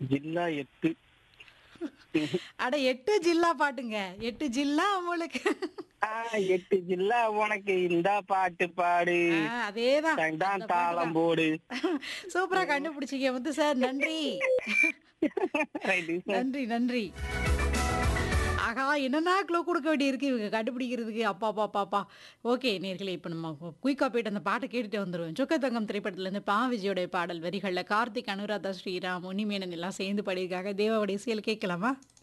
ஜில்லா எட்டு அட எட்டு ஜில்லா பாட்டுங்க எட்டு ஜில்லா உங்களுக்கு ஆ, எட்டு ஜில்லா உனக்கு இந்த பாட்டு பாடு ஆ, அதேதான் தண்டான் அந்த தாளம் பாட்டுதான். போடு சூப்பரா கண்டுபிடிச்சீங்க முத்து சார் நன்றி ரைட்டு நன்றி நன்றி ஆகா என்னென்ன க்ளோ கொடுக்க வேண்டியிருக்கு இவங்க கண்டுபிடிக்கிறதுக்கு அப்பா அப்பா பாப்பா ஓகே நேர்களே இப்போ நம்ம குயிக்காக போயிட்டு அந்த பாட்டை கேட்டுட்டு வந்துடுவோம் சொக்க தங்கம் திரைப்படத்துலேருந்து பா விஜயோடைய பாடல் வரிகளில் கார்த்திக் அனுராதா ஸ்ரீராம் உன்னிமேனன் எல்லாம் சேர்ந்து பாடியிருக்காங்க தேவாவுடைய இசையில் கேட்கலாமா